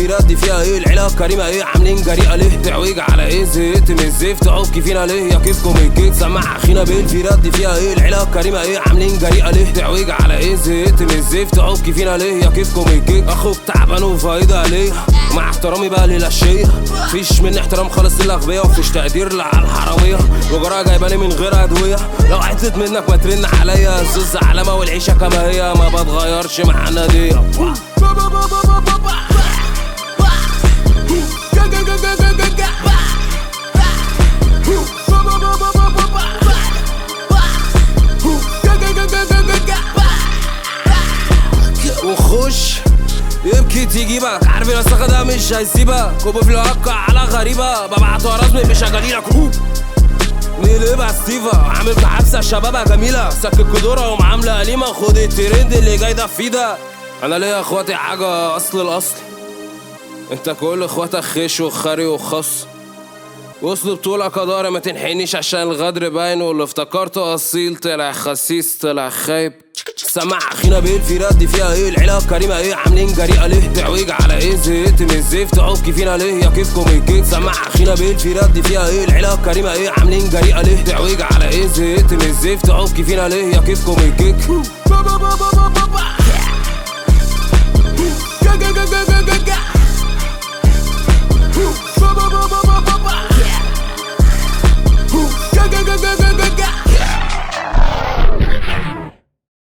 في رد فيها ايه العيله الكريمه ايه عاملين جريئه ليه تعويج على ايه زهقت من الزفت عك فينا ليه يا كيفكم الجيت سمع اخينا بيل في رد فيها ايه العيله الكريمه ايه عاملين جريئه ليه تعويج على ايه زهقت من الزفت عك فينا ليه يا كيفكم الجيت اخوك تعبان وفايده عليه مع احترامي بقى للاشيه فيش من احترام خالص للاغبياء ومفيش تقدير على الحراميه وجراها جايباني من غير ادويه لو عطلت منك ما ترن عليا الزوز علامه والعيشه كما هي ما بتغيرش مع الناديه وخش يبكي تجيبك عارف الوسخة ده مش هيسيبك كوب في الواقع على غريبة ببعت ورا رسمي مش هجاليلك نقلبها ستيفا عامل كحبسة شبابها جميلة سكك كدورة ومعاملة قليمة خد الترند اللي جاي ده في ده أنا ليا إخواتي حاجة أصل الأصل أنت كل إخواتك خش وخري وخص وصل بطولة قدارة ما تنحنيش عشان الغدر باين واللي افتكرته أصيل طلع خسيس طلع خايب سمع اخينا بيل في رد فيها ايه العيله الكريمه ايه عاملين جريئه ليه تعويج على ايه زهقت من الزفت عك فينا ليه يا كيفكم الجيت سمع اخينا بيل في رد فيها ايه العيله الكريمه ايه عاملين جريئه ليه تعويج على ايه زهقت من الزفت عك فينا ليه يا كيفكم الجيت